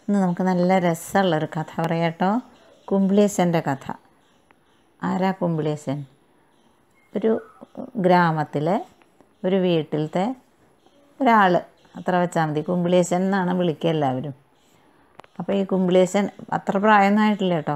ഇന്ന് നമുക്ക് നല്ല രസമുള്ളൊരു കഥ പറയാം കേട്ടോ കുംബ്ലേശൻ്റെ കഥ ആരാ കുംബ്ലേശൻ ഒരു ഗ്രാമത്തിലെ ഒരു വീട്ടിലത്തെ ഒരാൾ അത്ര വെച്ചാൽ മതി കുംബ്ലേശൻ എന്നാണ് വിളിക്കുക എല്ലാവരും അപ്പോൾ ഈ കുംബ്ലേശൻ അത്ര പ്രായമൊന്നും ആയിട്ടില്ല കേട്ടോ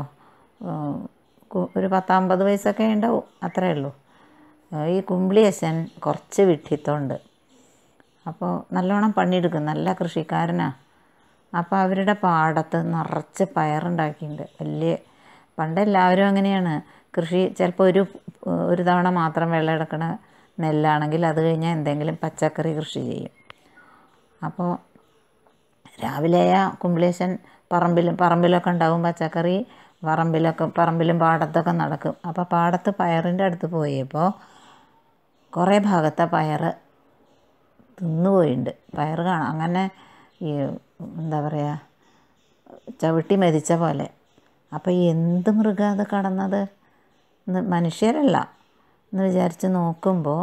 കു- ഒരു പത്തമ്പത് വയസ്സൊക്കെ ഉണ്ടാവും അത്രേ ഉള്ളൂ ഈ കുംബ്ലേശൻ കുറച്ച് വിഡ്ഢിത്തമുണ്ട് അപ്പോൾ നല്ലോണം പണിയെടുക്കും നല്ല കൃഷിക്കാരനാണ് അപ്പോൾ അവരുടെ പാടത്ത് നിറച്ച് പയറുണ്ടാക്കിയിട്ടുണ്ട് വലിയ പണ്ട് എല്ലാവരും അങ്ങനെയാണ് കൃഷി ചിലപ്പോൾ ഒരു ഒരു തവണ മാത്രം വെള്ളം എടുക്കണ നെല്ലാണെങ്കിൽ അത് കഴിഞ്ഞാൽ എന്തെങ്കിലും പച്ചക്കറി കൃഷി ചെയ്യും അപ്പോൾ രാവിലെയ കുംബ്ലേശൻ പറമ്പിലും പറമ്പിലൊക്കെ ഉണ്ടാവും പച്ചക്കറി പറമ്പിലൊക്കെ പറമ്പിലും പാടത്തൊക്കെ നടക്കും അപ്പോൾ പാടത്ത് പയറിൻ്റെ അടുത്ത് പോയപ്പോൾ കുറേ ഭാഗത്തെ പയർ തിന്നുപോയിട്ടുണ്ട് പയർ കാണാം അങ്ങനെ ഈ എന്താ പറയുക ചവിട്ടി മരിച്ച പോലെ അപ്പോൾ എന്ത് മൃഗം അത് കടന്നത് എന്ന് മനുഷ്യരല്ല എന്ന് വിചാരിച്ച് നോക്കുമ്പോൾ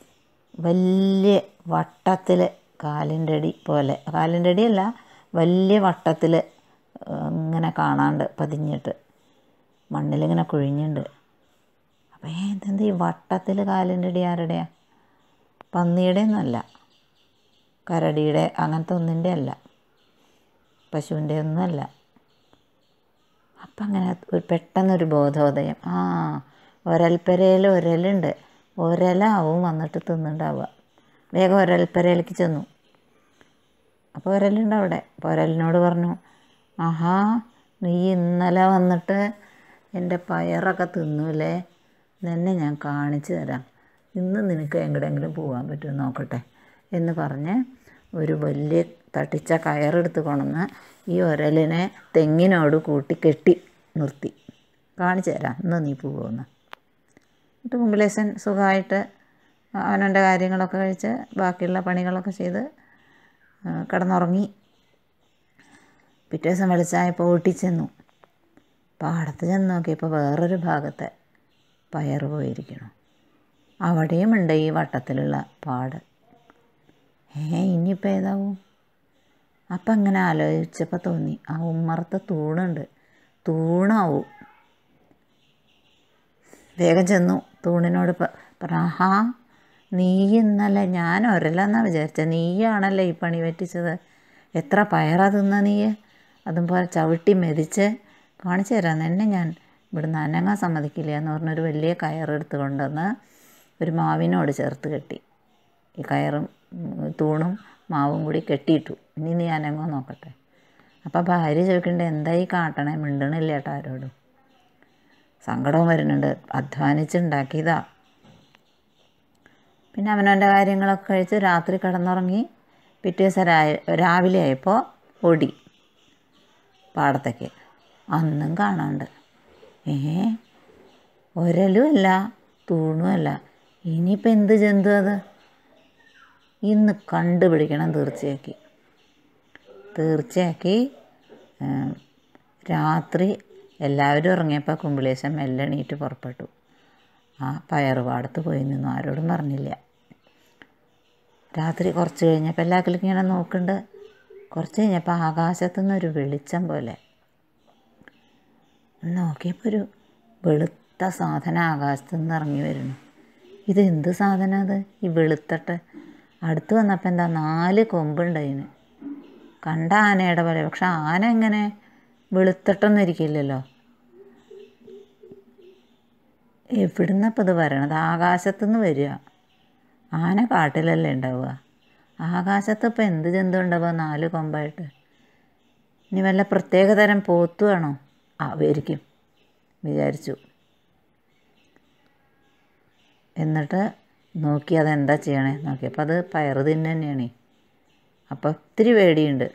വലിയ വട്ടത്തിൽ കാലിൻ്റെ അടി പോലെ കാലിൻ്റെ അടിയല്ല വലിയ വട്ടത്തിൽ ഇങ്ങനെ കാണാണ്ട് പതിഞ്ഞിട്ട് മണ്ണിലിങ്ങനെ കുഴിഞ്ഞുണ്ട് അപ്പോൾ ഏ ഇതെന്താ ഈ വട്ടത്തിൽ കാലിൻ്റെ അടി ആരുടെയാ പന്നിയുടെ ഒന്നുമല്ല കരടിയുടെ അങ്ങനത്തെ ഒന്നിൻ്റെ അല്ല പശുവിൻ്റെ ഒന്നുമല്ല അപ്പം അങ്ങനെ ഒരു പെട്ടെന്നൊരു ബോധോദയം ആ ഒരൽപ്പരയിൽ ഒരലുണ്ട് ഒരലാവും വന്നിട്ട് തിന്നുണ്ടാവുക വേഗം ഒരൽപ്പരയിലേക്ക് ചെന്നു അപ്പോൾ ഒരലുണ്ട് അവിടെ അപ്പോൾ ഒരലിനോട് പറഞ്ഞു ആഹാ നീ ഇന്നലെ വന്നിട്ട് എൻ്റെ പയറൊക്കെ തിന്നൂലേ നിന്നെ ഞാൻ കാണിച്ചു തരാം ഇന്ന് നിനക്ക് എങ്ങടെയെങ്കിലും പോകാൻ പറ്റുമോ നോക്കട്ടെ എന്ന് പറഞ്ഞ് ഒരു വലിയ തട്ടിച്ച കയറെടുത്ത് കൊണ്ടുവന്ന് ഈ ഒരലിനെ തെങ്ങിനോട് കൂട്ടി കെട്ടി നിർത്തി കാണിച്ചു തരാം ഇന്ന് നീ പോവുമെന്ന് എന്നിട്ട് കുമ്പിളേശൻ സുഖമായിട്ട് അവനവൻ്റെ കാര്യങ്ങളൊക്കെ കഴിച്ച് ബാക്കിയുള്ള പണികളൊക്കെ ചെയ്ത് ആ, കിടന്നുറങ്ങി പിറ്റേ ദിവസം വെളിച്ചായപ്പോൾ ഓട്ടിച്ചെന്നു പാടത്ത് ചെന്ന് നോക്കിയപ്പോൾ വേറൊരു ഭാഗത്തെ പയർ പോയിരിക്കണം അവിടെയും ഉണ്ട് ഈ വട്ടത്തിലുള്ള പാട് ഏ ഇനിയിപ്പോൾ ഏതാവും അപ്പം അങ്ങനെ ആലോചിച്ചപ്പോൾ തോന്നി ആ ഉമ്മറത്ത് തൂണുണ്ട് തൂണാവും വേഗം ചെന്നു തൂണിനോട് പ- പറഞ്ഞു ആഹാ നീ ഇന്നലെ ഞാൻ ഒരലെന്നാ വിചാരിച്ചത് നീയാണല്ലേ ഈ പണി പറ്റിച്ചത് എത്ര പയറാ തിന്ന നീ അതും പോലെ ചവിട്ടി മെതിച്ച് കാണിച്ചു തരാം എന്നെ ഞാൻ ഇവിടുന്ന് അനങ്ങാൻ സമ്മതിക്കില്ല എന്ന് പറഞ്ഞൊരു വലിയ കയറെടുത്ത് കൊണ്ടുവന്ന് ഒരു മാവിനോട് ചേർത്ത് കെട്ടി ഈ കയറും ഉം, തൂണും മാവും കൂടി കെട്ടിയിട്ടു ഇനി നീ അനങ്ങോ നോക്കട്ടെ അപ്പോൾ ഭാര്യ ചോദിക്കണ്ടേ എന്തായി കാട്ടണേ മിണ്ടണില്ല കേട്ടോ ആരോടും സങ്കടവും വരുന്നുണ്ട് അധ്വാനിച്ചുണ്ടാക്കിയതാ പിന്നെ അവനവൻ്റെ കാര്യങ്ങളൊക്കെ കഴിച്ച് രാത്രി കിടന്നുറങ്ങി പിറ്റേ ദിവസം രാ- രാവിലെ ആയപ്പോൾ ഓടി പാടത്തേക്ക് അന്നും കാണാണ്ട് ഏ ഒരലുമല്ല തൂണുമല്ല ഇനിയിപ്പോൾ എന്ത് ജന്തു അത് ഇന്ന് കണ്ടുപിടിക്കണം തീർച്ചയാക്കി തീർച്ചയാക്കി ഏം, രാത്രി എല്ലാവരും ഇറങ്ങിയപ്പോൾ കുമ്പിളേശൻ മെല്ലെ എണീറ്റ് പുറപ്പെട്ടു ആ പയറുപാടത്ത് പോയി നിന്നു ആരോടും പറഞ്ഞില്ല രാത്രി കുറച്ച് കഴിഞ്ഞപ്പോൾ എല്ലാവർക്കും ഇങ്ങനെ നോക്കുന്നുണ്ട് കുറച്ച് കഴിഞ്ഞപ്പോൾ ആകാശത്തു നിന്നൊരു വെളിച്ചം പോലെ നോക്കിയപ്പോൾ ഒരു വെളുത്ത സാധനം ആകാശത്തു നിന്ന് ഇറങ്ങി വരുന്നു ഇത് എന്ത് സാധനം അത് ഈ വെളുത്തട്ട് അടുത്ത് വന്നപ്പോൾ എന്താ നാല് കൊമ്പുണ്ട് അതിന് കണ്ട ആനയുടെ പോലെ പക്ഷെ ആന എങ്ങനെ വെളുത്തട്ടൊന്നും ഇരിക്കില്ലല്ലോ എവിടുന്നപ്പോൾ ഇത് വരണത് ആകാശത്തുനിന്ന് വരിക ആന കാട്ടിലല്ലേ ഉണ്ടാവുക ആകാശത്ത് ഇപ്പോൾ എന്ത് ജന്തു ഉണ്ടാവുക നാല് കൊമ്പായിട്ട് ഇനി വല്ല പ്രത്യേകതരം പോത്തുവാണോ ആയിരിക്കും വിചാരിച്ചു എന്നിട്ട് നോക്കി അതെന്താ ചെയ്യണേ നോക്കിയപ്പോൾ അത് പയറ് തിന്നു തന്നെയാണ് അപ്പോൾ ഒത്തിരി പേടിയുണ്ട്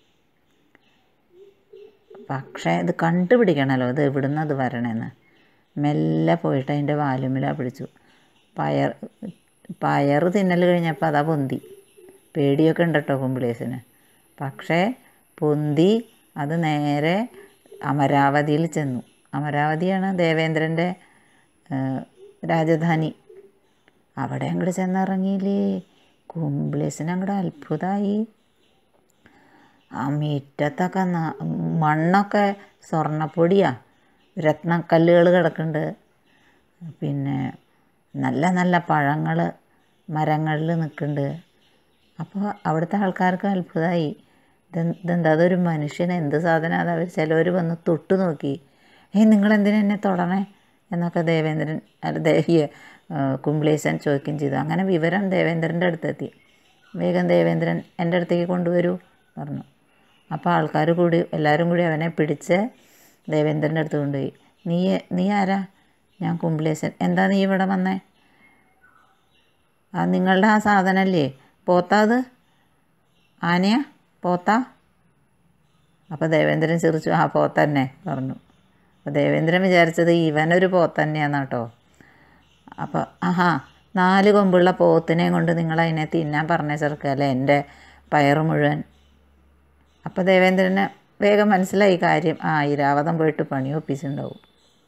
പക്ഷേ ഇത് കണ്ടുപിടിക്കണമല്ലോ ഇത് എവിടുന്ന് അത് വരണേന്ന് മെല്ലെ പോയിട്ട് അതിൻ്റെ വാലുമില പിടിച്ചു പയർ പയർ തിന്നൽ കഴിഞ്ഞപ്പോൾ അതാ പൊന്തി പേടിയൊക്കെ ഉണ്ട് കേട്ടോ കുമ്പിളേസിന് പക്ഷേ പൊന്തി അത് നേരെ അമരാവതിയിൽ ചെന്നു അമരാവതിയാണ് ദേവേന്ദ്രൻ്റെ ഏഹ്, രാജധാനി അവിടെ അങ്ങോട്ട് ചെന്നിറങ്ങിയില്ലേ കുംബ്ലേസിന് അങ്ങോട്ട് അത്ഭുതമായി ആ മുറ്റത്തൊക്കെ ന- മണ്ണൊക്കെ സ്വർണ്ണപ്പൊടിയാ രത്നക്കല്ലുകൾ കിടക്കുന്നുണ്ട് പിന്നെ നല്ല നല്ല പഴങ്ങൾ മരങ്ങളിൽ നിൽക്കുന്നുണ്ട് അപ്പോൾ അവിടുത്തെ ആൾക്കാർക്ക് അത്ഭുതമായി ഇതെന്താ അതൊരു മനുഷ്യൻ എന്ത് സാധനം അത് അവർ ചിലവർ വന്ന് തൊട്ട് നോക്കി ഏയ് നിങ്ങളെന്തിനാ എന്നെ തൊടണേ എന്നൊക്കെ ദേവേന്ദ്രൻ അല്ല ദേഹിയ കുംബ്ലേശൻ ചോദിക്കുകയും ചെയ്തു അങ്ങനെ വിവരം ദേവേന്ദ്രൻ്റെ അടുത്തെത്തി വേഗം ദേവേന്ദ്രൻ എൻ്റെ അടുത്തേക്ക് കൊണ്ടുവരൂ പറഞ്ഞു അപ്പോൾ ആൾക്കാർ കൂടി എല്ലാവരും കൂടി അവനെ പിടിച്ച് ദേവേന്ദ്രൻ്റെ അടുത്ത് കൊണ്ടുപോയി നീ നീ ആരാ ഞാൻ കുംബ്ലേശൻ എന്താ നീ ഇവിടെ വന്നേ ആ നിങ്ങളുടെ ആ സാധനമല്ലേ പോത്താ അത് ആനയാ പോത്താ അപ്പോൾ ദേവേന്ദ്രൻ ചിരിച്ചു ആ പോത്തന്നെ പറഞ്ഞു അപ്പോൾ ദേവേന്ദ്രൻ വിചാരിച്ചത് ഇവനൊരു പോത്തന്നെയാന്ന് കേട്ടോ അപ്പോൾ ആഹാ നാല് കൊമ്പുള്ള പോത്തിനെ കൊണ്ട് നിങ്ങൾ അതിനെ തിന്നാൻ പറഞ്ഞ ചെറുക്കല്ലേ എൻ്റെ പയറ് മുഴുവൻ അപ്പോൾ ദേവേന്ദ്രന് വേഗം മനസ്സിലായി കാര്യം ആ ഇരാവതം പോയിട്ട് പണി ഒപ്പിച്ചിട്ടുണ്ടാവും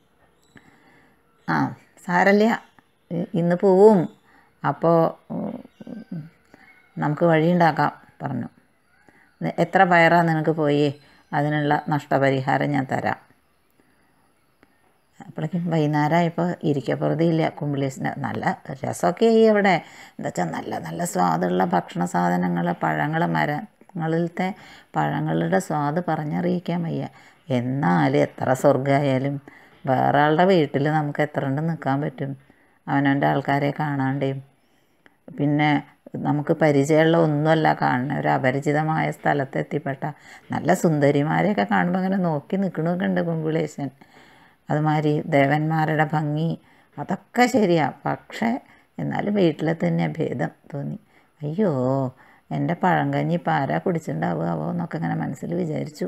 ആ സാരല്ല ഇ- ഇന്ന് പോവും അപ്പോൾ ഉം, നമുക്ക് വഴിയുണ്ടാക്കാം പറഞ്ഞു നി- എത്ര പയറാ നിനക്ക് പോയി അതിനുള്ള നഷ്ടപരിഹാരം ഞാൻ തരാം അപ്പോഴേക്കും വൈകുന്നേരമായപ്പോൾ ഇരിക്കപ്പുറതിയില്ല കുമ്പിളീസിന് നല്ല രസമൊക്കെ ആയി അവിടെ എന്താ വെച്ചാൽ നല്ല നല്ല സ്വാദുള്ള ഭക്ഷണ സാധനങ്ങൾ പഴങ്ങൾ മരങ്ങളിലത്തെ പഴങ്ങളുടെ സ്വാദ് പറഞ്ഞറിയിക്കാൻ വയ്യ എന്നാലും എത്ര സ്വർഗമായാലും വേറെ ആളുടെ വീട്ടിൽ നമുക്ക് എത്ര ഉണ്ട് നിൽക്കാൻ പറ്റും അവനവൻ്റെ ആൾക്കാരെ കാണാണ്ടേയും പിന്നെ നമുക്ക് പരിചയമുള്ള ഒന്നുമല്ല കാണുന്ന ഒരു അപരിചിതമായ സ്ഥലത്ത് എത്തിപ്പെട്ട നല്ല സുന്ദരിമാരെയൊക്കെ കാണുമ്പോൾ അങ്ങനെ നോക്കി നിൽക്കണമൊക്കെ ഉണ്ട് കുമ്പുളേശൻ അതുമാതിരി ദേവന്മാരുടെ ഭംഗി അതൊക്കെ ശരിയാ പക്ഷേ എന്നാലും വീട്ടിലെ തന്നെ ഭേദം തോന്നി അയ്യോ എൻ്റെ പഴങ്കഞ്ഞി ഇപ്പം ആരാ കുടിച്ചിട്ടുണ്ടാവുകയാവോ എന്നൊക്കെ ഇങ്ങനെ മനസ്സിൽ വിചാരിച്ചു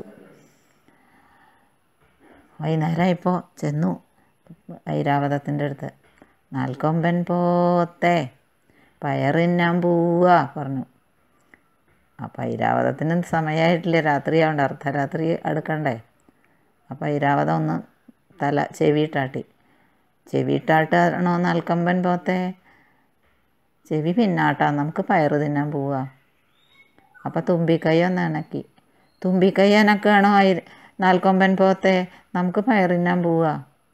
വൈകുന്നേരമായപ്പോൾ ചെന്നു ഐരാവതത്തിൻ്റെ അടുത്ത് നാൽക്കൊമ്പൻ പോത്തെ പയറിന്നാൻ പോവുക പറഞ്ഞു അപ്പം ഐരാവതത്തിന് സമയമായിട്ടില്ല രാത്രിയാവണ്ട അർദ്ധരാത്രി അടുക്കണ്ടേ അപ്പം ഐരാവതം ഒന്ന് തല ചെവിയിട്ടാട്ടി ചെവിയിട്ടാട്ടാണോ നാൽക്കമ്പൻ പോത്തെ ചെവി പിന്നാട്ടാ നമുക്ക് പയറ് തിന്നാൻ പോവുക അപ്പം തുമ്പിക്കൈ ഒന്ന് ഇണക്കി തുമ്പിക്കൈ എനക്കാണോ ഐ നാൽക്കൊമ്പൻ പോത്തെ നമുക്ക് പയറിന്നാൻ പോവുക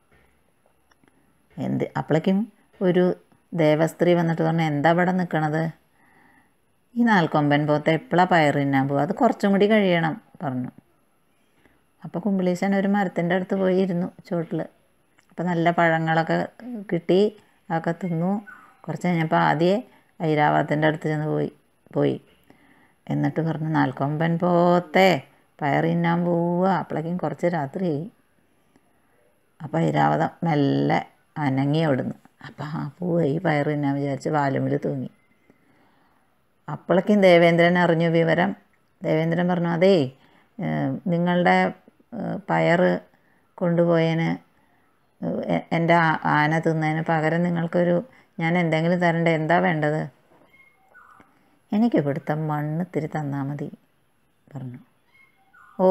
എന്ത് അപ്പോഴേക്കും ഒരു ദേവസ്ത്രീ വന്നിട്ട് പറഞ്ഞു എന്താ ഇവിടെ നിൽക്കണത് ഈ നാൽക്കൊമ്പൻ പോത്തെ എപ്പോഴാണ് പയറിന്നാൻ പോവുക അത് കുറച്ചും കൂടി കഴിയണം പറഞ്ഞു അപ്പോൾ കുമ്പിളീശൻ ഒരു മരത്തിൻ്റെ അടുത്ത് പോയി ഇരുന്നു ചുവട്ടിൽ അപ്പോൾ നല്ല പഴങ്ങളൊക്കെ കിട്ടി അതൊക്കെ തിന്നു കുറച്ച് കഴിഞ്ഞപ്പോൾ ആദ്യം ഐരാവതത്തിൻ്റെ അടുത്ത് ചെന്ന് പോയി പോയി എന്നിട്ട് പറഞ്ഞു നാൽക്കൊമ്പൻ പോത്തെ പയറിന്നാൻ പോവുക അപ്പോഴേക്കും കുറച്ച് രാത്രിയായി അപ്പോൾ ഐരാവതം മെല്ലെ അനങ്ങി അവിടുന്ന് അപ്പം ആ പോയി പയറ് തിന്നാൻ വിചാരിച്ച് വാലുമിൽ തൂങ്ങി അപ്പോഴേക്കും ദേവേന്ദ്രൻ അറിഞ്ഞു വിവരം ദേവേന്ദ്രൻ പറഞ്ഞു അതേ ഏഹ് നിങ്ങളുടെ ഏഹ് പയറ് കൊണ്ടുപോയതിന് എ- എൻ്റെ ആ- ആന തിന്നതിന് പകരം നിങ്ങൾക്കൊരു ഞാൻ എന്തെങ്കിലും തരണ്ടേ എന്താ വേണ്ടത് എനിക്ക് ഇവിടുത്തെ മണ്ണ് ഇത്തിരി തന്നാൽ മതി പറഞ്ഞു ഓ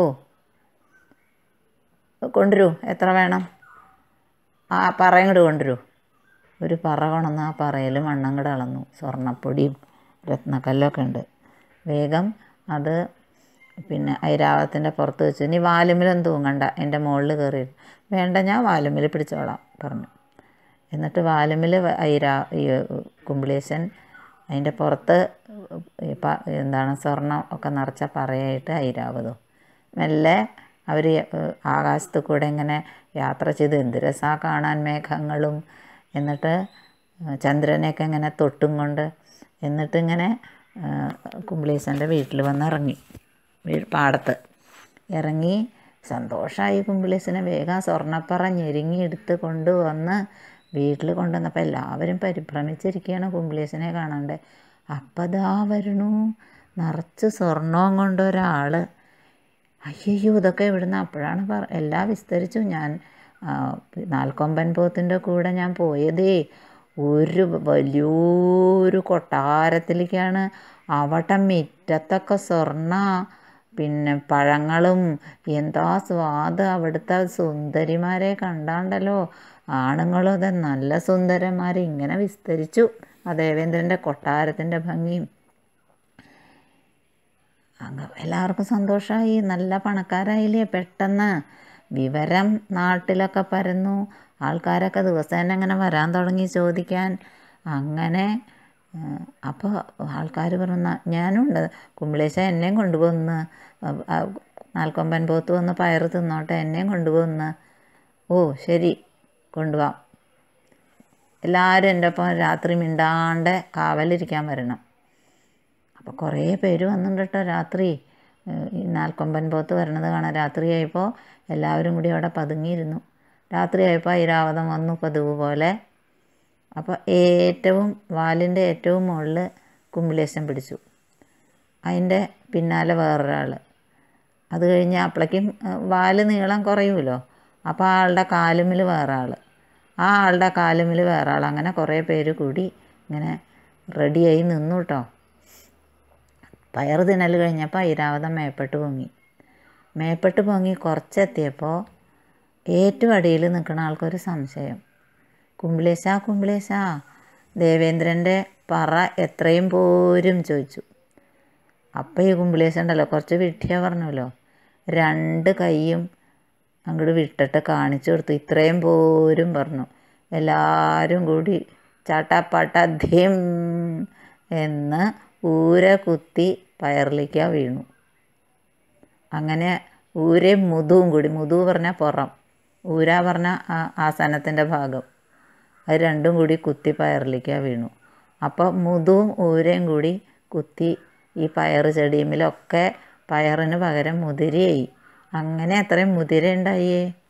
കൊണ്ടുവരൂ എത്ര വേണം ആ പറയങ്ങോട്ട് കൊണ്ടുവരൂ ഒരു പറ കൊണന്ന് ആ പറയിൽ മണ്ണങ്ങട് അളന്നു സ്വർണ്ണപ്പൊടിയും രത്നക്കല്ലൊക്കെ ഉണ്ട് വേഗം അത് പിന്നെ ഐരാവതത്തിൻ്റെ പുറത്ത് വെച്ച് ഇനി വാലുമിലൊന്നും തൂങ്ങണ്ട എൻ്റെ മുകളിൽ കയറി വേണ്ട ഞാൻ വാലുമിൽ പിടിച്ചോളാം പറഞ്ഞു എന്നിട്ട് വാലുമിൽ ഐരാ ഈ കുമ്പിളീശൻ അതിൻ്റെ പുറത്ത് ഈ പ- എന്താണ് സ്വർണം ഒക്കെ നിറച്ച പറയായിട്ട് ഐരാവതവും മെല്ലെ അവർ ആകാശത്ത് കൂടെ ഇങ്ങനെ യാത്ര ചെയ്ത് എന്ത് രസാ കാണാൻ മേഘങ്ങളും എന്നിട്ട് ചന്ദ്രനെയൊക്കെ ഇങ്ങനെ തൊട്ടും കൊണ്ട് എന്നിട്ട് ഇങ്ങനെ കുമ്പിളീശൻ്റെ വീട്ടിൽ വന്ന് ഇറങ്ങി വീ- പാടത്ത് ഇറങ്ങി സന്തോഷമായി കുമ്പിളീശനെ വേഗം സ്വർണ്ണപ്പറ ഞെരുങ്ങി എടുത്ത് കൊണ്ടുവന്ന് വീട്ടിൽ കൊണ്ടുവന്നപ്പോൾ എല്ലാവരും പരിഭ്രമിച്ചിരിക്കുകയാണ് കുമ്പിളീശനെ കാണാണ്ട് അപ്പം ദാ വരണു നിറച്ച് സ്വർണവും കൊണ്ട് ഒരാൾ അയ്യോ ഇതൊക്കെ ഇവിടുന്ന് അപ്പോഴാണ് പറ എല്ലാം വിസ്തരിച്ചു ഞാൻ ആ, നാൽക്കൊമ്പൻ പോത്തിൻ്റെ കൂടെ ഞാൻ പോയതേ ഒരു വലിയൊരു കൊട്ടാരത്തിലേക്കാണ് അവിടെ മുറ്റത്തൊക്കെ സ്വർണ്ണ പിന്നെ പഴങ്ങളും എന്താ സ്വാദ് അവിടുത്തെ സുന്ദരിമാരെ കണ്ടാണ്ടല്ലോ ആണുങ്ങളും അതെ നല്ല സുന്ദരന്മാർ ഇങ്ങനെ വിസ്തരിച്ചു ആ ദേവേന്ദ്രൻ്റെ കൊട്ടാരത്തിൻ്റെ ഭംഗിയും അങ്ങ് എല്ലാവർക്കും സന്തോഷമായി നല്ല പണക്കാരായില്ലേ പെട്ടെന്ന് വിവരം നാട്ടിലൊക്കെ പരന്നു ആൾക്കാരൊക്കെ ദിവസേന ഇങ്ങനെ വരാൻ തുടങ്ങി ചോദിക്കാൻ അങ്ങനെ അപ്പോൾ ആൾക്കാർ പറഞ്ഞു ഞാനുണ്ട് കുമ്പിളേശ എന്നെയും കൊണ്ടുപോകുന്നു നാൽക്കൊമ്പൻ പോത്ത് വന്ന് പയറ് തിന്നോട്ടെ എന്നെയും കൊണ്ടുപോകുന്നു ഓ ശരി കൊണ്ടുപോകാം എല്ലാവരും എൻ്റെ ഒപ്പം രാത്രി മിണ്ടാണ്ട് കാവലിരിക്കാൻ വരണം അപ്പോൾ കുറേ പേര് വന്നിട്ടുണ്ട് കേട്ടോ രാത്രി ഈ നാൽക്കൊമ്പൻ പോത്ത് വരണത് കാണാൻ രാത്രിയായപ്പോൾ എല്ലാവരും കൂടി അവിടെ പതുങ്ങിയിരുന്നു രാത്രിയായപ്പോൾ ഐരാവതം വന്നു പതിവ് പോലെ അപ്പോൾ ഏറ്റവും വാലിൻ്റെ ഏറ്റവും മുകളിൽ കുമ്പിളേശം പിടിച്ചു അതിൻ്റെ പിന്നാലെ വേറൊരാൾ അത് കഴിഞ്ഞ് അപ്പോഴേക്കും വാല് നീളം കുറയുമല്ലോ അപ്പോൾ ആ ആളുടെ കാലുമിൽ വേറെ ആൾ ആ ആളുടെ കാലുമിൽ വേറെ ആൾ അങ്ങനെ കുറേ പേര് കൂടി ഇങ്ങനെ റെഡിയായി നിന്നു കേട്ടോ പയർ തിന്നൽ കഴിഞ്ഞപ്പോൾ ഐരാവതം മേപ്പെട്ട് പൊങ്ങി മേപ്പെട്ട് പൊങ്ങി കുറച്ചെത്തിയപ്പോൾ ഏറ്റവും അടിയിൽ നിൽക്കുന്ന ആൾക്കൊരു സംശയം കുമ്പിളേശ കുമ്പിളേശ ദേവേന്ദ്രൻ്റെ പറ എത്രയും പോരും ചോദിച്ചു അപ്പം ഈ കുമ്പിളേശ ഉണ്ടല്ലോ കുറച്ച് വിട്ടിയ പറഞ്ഞല്ലോ രണ്ട് കൈയും അങ്ങോട്ട് വിട്ടിട്ട് കാണിച്ചു കൊടുത്തു ഇത്രയും പോരും പറഞ്ഞു എല്ലാവരും കൂടി ചാട്ടാപ്പാട്ട ധിം എന്ന് ഊര കുത്തി പയറിലേക്ക് വീണു അങ്ങനെ ഊരെ മുതുവും കൂടി മുതു പറഞ്ഞാൽ പുറം ഊര പറഞ്ഞ ആസനത്തിൻ്റെ ഭാഗം അത് രണ്ടും കൂടി കുത്തി പയറിലേക്ക് വീണു അപ്പോൾ മുതുവും ഊരയും കൂടി കുത്തി ഈ പയർ ചെടിയുമിലൊക്കെ പയറിന് പകരം മുതിരയായി അങ്ങനെ അത്രയും മുതിര ഉണ്ടായേ